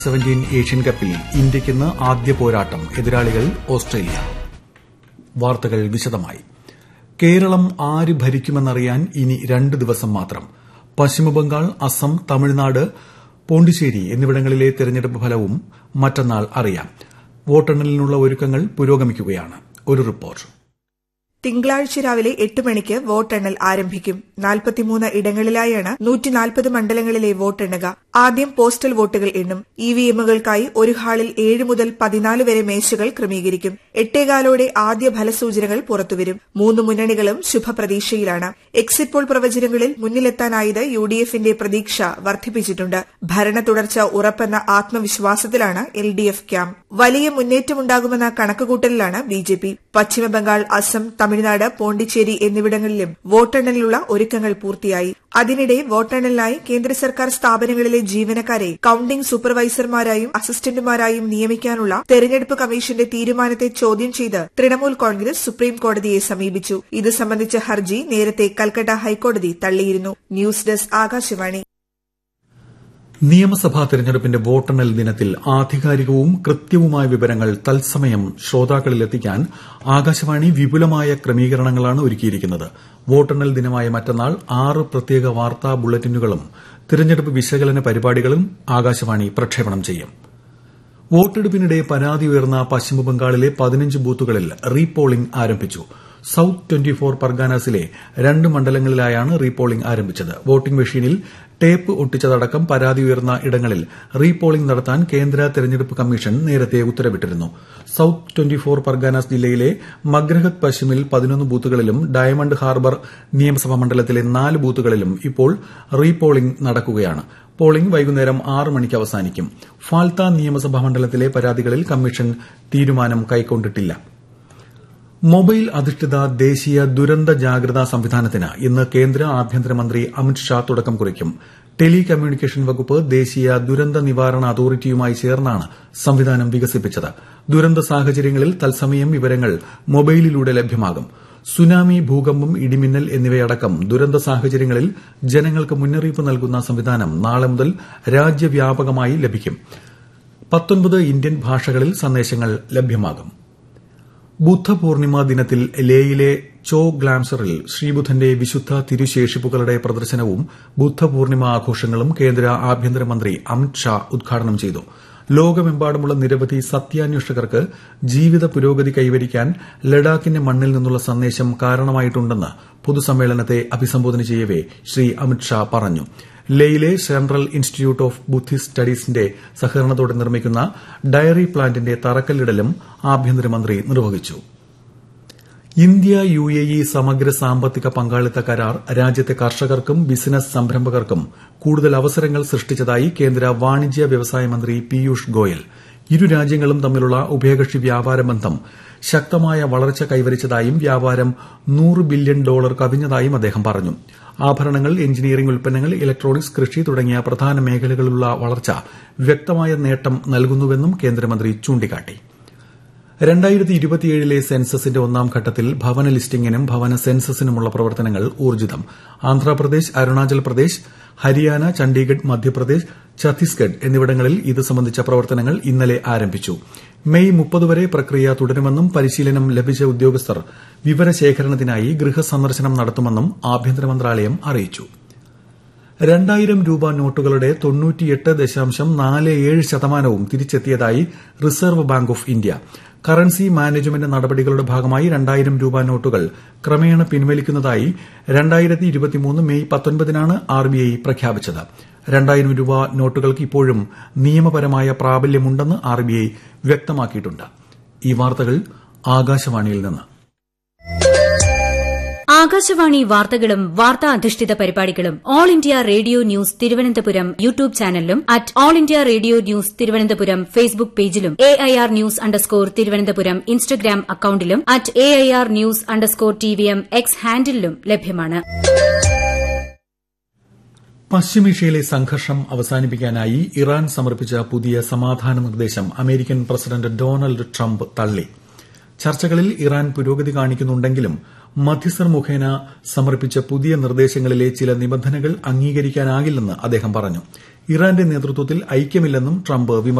seventeen Asian കപ്പിൽ ഇന്ത്യയ്ക്കിന്ന് ആദ്യ പോരാട്ടം എതിരാളികൾ ഓസ്ട്രേലിയ വാർത്തകൾ വിശദമായി കേരളം ആര് ഭരിക്കുമെന്നറിയാൻ ഇനി രണ്ട് ദിവസം മാത്രം പശ്ചിമബംഗാൾ അസം തമിഴ്നാട് പോണ്ടിച്ചേരി എന്നിവിടങ്ങളിലെ തെരഞ്ഞെടുപ്പ് ഫലവും മറ്റന്നാൾ അറിയാം വോട്ടെണ്ണലിനുള്ള ഒരുക്കങ്ങൾ പുരോഗമിക്കുകയാണ് ഒരു റിപ്പോർട്ട് തിങ്കളാഴ്ച രാവിലെ എട്ട് മണിക്ക് വോട്ടെണ്ണൽ ആരംഭിക്കും നാൽപ്പത്തിമൂന്ന് ഇടങ്ങളിലായാണ് നൂറ്റിനാൽപ്പത് മണ്ഡലങ്ങളിലെ വോട്ടെണ്ണുക ആദ്യം പോസ്റ്റൽ വോട്ടുകൾ എണ്ണും ഇവിഎമ്മുകൾക്കായി ഒരു ഹാളിൽ ഏഴ് മുതൽ പതിനാല് വരെ മേശകൾ ക്രമീകരിക്കും എട്ടേകാലോടെ ആദ്യ ഫലസൂചനകൾ പുറത്തുവരും മൂന്ന് മുന്നണികളും ശുഭപ്രതീക്ഷയിലാണ് എക്സിറ്റ് പോൾ പ്രവചനങ്ങളിൽ മുന്നിലെത്താനായത് യു ഡി എഫിന്റെ പ്രതീക്ഷ വർദ്ധിപ്പിച്ചിട്ടുണ്ട് ഭരണ തുടർച്ച ഉറപ്പെന്ന ആത്മവിശ്വാസത്തിലാണ് എൽ ഡി എഫ് ക്യാമ്പ് വലിയ മുന്നേറ്റമുണ്ടാകുമെന്ന കണക്കുകൂട്ടലിലാണ് B J P Paschimbangal Assam Tamil Nadu Pondicherry എന്നിവിടങ്ങളിലും വോട്ടെണ്ണലിനുള്ള ഒരുക്കങ്ങൾ പൂർത്തിയായി അതിനിടെ വോട്ടെണ്ണലിനായി കേന്ദ്ര സർക്കാർ സ്ഥാപനങ്ങളിലെ ജീവനക്കാരെ കൌണ്ടിംഗ് സൂപ്പർവൈസർമാരായും അസിസ്റ്റന്റുമാരായും നിയമിക്കാനുള്ള തെരഞ്ഞെടുപ്പ് കമ്മീഷന്റെ തീരുമാനത്തെ ചോദ്യം ചെയ്ത് തൃണമൂൽ കോൺഗ്രസ് സുപ്രീം കോടതിയെ സമീപിച്ചു ഇത് സംബന്ധിച്ച ഹർജി നേരത്തെ കൽക്കട്ട ഹൈക്കോടതി തള്ളിയിരുന്നു ന്യൂസ് ഡെസ്ക് ആകാശവാണി നിയമസഭാ തെരഞ്ഞെടുപ്പിന്റെ വോട്ടെണ്ണൽ ദിനത്തിൽ ആധികാരികവും കൃത്യവുമായ വിവരങ്ങൾ തത്സമയം ശ്രോതാക്കളിലെത്തിക്കാൻ ആകാശവാണി വിപുലമായ ക്രമീകരണങ്ങളാണ് ഒരുക്കിയിരിക്കുന്നത് വോട്ടെണ്ണൽ ദിനമായ മറ്റന്നാൾ ആറ് പ്രത്യേക വാർത്താ ബുള്ളറ്റിനുകളും തെരഞ്ഞെടുപ്പ് വിശകലന പരിപാടികളും ആകാശവാണി പ്രക്ഷേപണം ചെയ്യും വോട്ടെടുപ്പിനിടെ പരാതി ഉയർന്ന പശ്ചിമബംഗാളിലെ പതിനഞ്ച് ബൂത്തുകളിൽ റീപോളിംഗ് ആരംഭിച്ചു സൌത്ത് ട്വന്റി ഫോർ പർഗാനാസിലെ രണ്ട് മണ്ഡലങ്ങളിലായാണ് റീപോളിംഗ് ആരംഭിച്ചത് വോട്ടിംഗ് മെഷീനിൽ ടേപ്പ് ഒട്ടിച്ചതടക്കം പരാതി ഉയർന്ന ഇടങ്ങളിൽ റീപോളിംഗ് നടത്താൻ കേന്ദ്ര തെരഞ്ഞെടുപ്പ് കമ്മീഷൻ നേരത്തെ ഉത്തരവിട്ടിരുന്നു സൌത്ത് ട്വന്റി ഫോർ പർഗാനാസ് ജില്ലയിലെ മഗ്രഹത് പശ്ചിമിൽ പതിനൊന്ന് ബൂത്തുകളിലും ഡയമണ്ട് ഹാർബർ നിയമസഭാ മണ്ഡലത്തിലെ നാല് ബൂത്തുകളിലും ഇപ്പോൾ റീപോളിംഗ് നടക്കുകയാണ് പോളിംഗ് വൈകുന്നേരം ആറ് മണിക്ക് അവസാനിക്കും ഫാൽത്ത നിയമസഭാ മണ്ഡലത്തിലെ പരാതികളിൽ കമ്മീഷൻ തീരുമാനം കൈക്കൊണ്ടിട്ടില്ല മൊബൈൽ അധിഷ്ഠിത ദേശീയ ദുരന്ത ജാഗ്രതാ സംവിധാനത്തിന് ഇന്ന് കേന്ദ്ര ആഭ്യന്തരമന്ത്രി അമിത് ഷാ തുടക്കം കുറിക്കും ടെലി കമ്മ്യൂണിക്കേഷൻ വകുപ്പ് ദേശീയ ദുരന്ത നിവാരണ അതോറിറ്റിയുമായി ചേർന്നാണ് സംവിധാനം വികസിപ്പിച്ചത് ദുരന്ത സാഹചര്യങ്ങളിൽ തത്സമയം വിവരങ്ങൾ മൊബൈലിലൂടെ ലഭ്യമാകും സുനാമി ഭൂകമ്പം ഇടിമിന്നൽ എന്നിവയടക്കം ദുരന്ത സാഹചര്യങ്ങളിൽ ജനങ്ങൾക്ക് മുന്നറിയിപ്പ് നൽകുന്ന സംവിധാനം നാളെ മുതൽ രാജ്യവ്യാപകമായി ലഭിക്കും പത്തൊൻപത് ഇന്ത്യൻ ഭാഷകളിൽ സന്ദേശങ്ങൾ ലഭ്യമാകും ബുദ്ധപൂർണിമ ദിനത്തിൽ ലേയിലെ ചോ ഗ്ലാംസറിൽ ശ്രീബുദ്ധന്റെ വിശുദ്ധ തിരുശേഷിപ്പുകളുടെ പ്രദർശനവും ബുദ്ധപൂർണിമ ആഘോഷങ്ങളും കേന്ദ്ര ആഭ്യന്തരമന്ത്രി അമിത് ഷാ ഉദ്ഘാടനം ചെയ്തു ലോകമെമ്പാടുമുള്ള നിരവധി സത്യാന്വേഷകർക്ക് ജീവിത പുരോഗതി കൈവരിക്കാൻ ലഡാക്കിന്റെ മണ്ണിൽ നിന്നുള്ള സന്ദേശം കാരണമായിട്ടുണ്ടെന്ന് പൊതുസമ്മേളനത്തെ അഭിസംബോധന ചെയ്യവെ ശ്രീ അമിത് ഷാ പറഞ്ഞു ലേയിലെ സെൻട്രൽ ഇൻസ്റ്റിറ്റ്യൂട്ട് ഓഫ് ബുദ്ധിസ്റ്റ് സ്റ്റഡീസിന്റെ സഹകരണത്തോടെ നിർമ്മിക്കുന്ന ഡയറി പ്ലാന്റിന്റെ തറക്കല്ലിടലും ആഭ്യന്തരമന്ത്രി നിർവഹിച്ചു ഇന്ത്യ യു എ ഇ സമഗ്ര സാമ്പത്തിക പങ്കാളിത്ത കരാർ രാജ്യത്തെ കർഷകർക്കും ബിസിനസ് സംരംഭകർക്കും കൂടുതൽ അവസരങ്ങൾ സൃഷ്ടിച്ചതായി കേന്ദ്ര വാണിജ്യ വ്യവസായ മന്ത്രി പീയൂഷ് ഗോയൽ ഇരു രാജ്യങ്ങളും തമ്മിലുള്ള ഉഭയകക്ഷി വ്യാപാര ബന്ധം ശക്തമായ വളർച്ച കൈവരിച്ചതായും വ്യാപാരം നൂറ് ബില്യൺ ഡോളർ കവിഞ്ഞതായും അദ്ദേഹം പറഞ്ഞു ആഭരണങ്ങൾ എഞ്ചിനീയറിംഗ് ഉൽപ്പന്നങ്ങൾ ഇലക്ട്രോണിക്സ് കൃഷി തുടങ്ങിയ പ്രധാന മേഖലകളിലുള്ള വളർച്ച വ്യക്തമായ നേട്ടം നൽകുന്നുവെന്നും കേന്ദ്രമന്ത്രി ചൂണ്ടിക്കാട്ടി രണ്ടായിരത്തി ഇരുപത്തിയേഴിലെ സെൻസസിന്റെ ഒന്നാം ഘട്ടത്തിൽ ഭവന ലിസ്റ്റിംഗിനും ഭവന സെൻസസിനുമുള്ള പ്രവർത്തനങ്ങൾ ഊർജിതം ആന്ധ്രാപ്രദേശ് അരുണാചൽ പ്രദേശ് ഹരിയാന ചണ്ഡീഗഡ് മധ്യപ്രദേശ് ഛത്തീസ്ഗഡ് എന്നിവിടങ്ങളിൽ ഇത് സംബന്ധിച്ച പ്രവർത്തനങ്ങൾ ഇന്നലെ ആരംഭിച്ചു മെയ് മുപ്പത് വരെ പ്രക്രിയ തുടരുമെന്നും പരിശീലനം ലഭിച്ച ഉദ്യോഗസ്ഥർ വിവരശേഖരണത്തിനായി ഗൃഹസന്ദർശനം നടത്തുമെന്നും ആഭ്യന്തര മന്ത്രാലയം അറിയിച്ചു രണ്ടായിരം രൂപ നോട്ടുകളുടെ തൊണ്ണൂറ്റിയെട്ട് ദശാംശം നാല് ഏഴ് ശതമാനവും തിരിച്ചെത്തിയതായി reserve bank of India currency management നടപടികളുടെ ഭാഗമായി രണ്ടായിരം രൂപ നോട്ടുകൾ ക്രമേണ പിൻവലിക്കുന്നതായി രണ്ടായിരത്തി ഇരുപത്തിമൂന്ന് മെയ് പത്തൊൻപതിനാണ് ആർബിഐ പ്രഖ്യാപിച്ചത് രണ്ടായിരം രൂപ നോട്ടുകൾക്ക് ഇപ്പോഴും നിയമപരമായ പ്രാബല്യമുണ്ടെന്ന് ആർബിഐ വ്യക്തമാക്കിയിട്ടുണ്ട് ഈ വാർത്തകൾ ആകാശവാണിയിൽ നിന്ന് ആകാശവാണി വാർത്തകളും വാർത്താ അധിഷ്ഠിത പരിപാടികളും all India radio news Thiruvananthapuram YouTube ചാനലിലും at all India radio news Thiruvananthapuram Facebook പേജിലും A I R news underscore Thiruvananthapuram Instagram അക്കൌണ്ടിലും at A I R news underscore T V M X ഹാൻഡിലും ലഭ്യമാണ് പശ്ചിമേഷ്യയിലെ സംഘർഷം അവസാനിപ്പിക്കാനായി ഇറാൻ സമർപ്പിച്ച പുതിയ സമാധാന നിർദ്ദേശം അമേരിക്കൻ പ്രസിഡന്റ് ഡൊണാൾഡ് ട്രംപ് തള്ളി ചർച്ചകളിൽ ഇറാൻ പുരോഗതി കാണിക്കുന്നുണ്ടെങ്കിലും മധ്യസ്ഥർ മുഖേന സമർപ്പിച്ച പുതിയ നിർദ്ദേശങ്ങളിലെ ചില നിബന്ധനകൾ അംഗീകരിക്കാനാകില്ലെന്ന് അദ്ദേഹം പറഞ്ഞു ഇറാന്റെ നേതൃത്വത്തിൽ ഐക്യമില്ലെന്നും ട്രംപ് വിമർശിച്ചു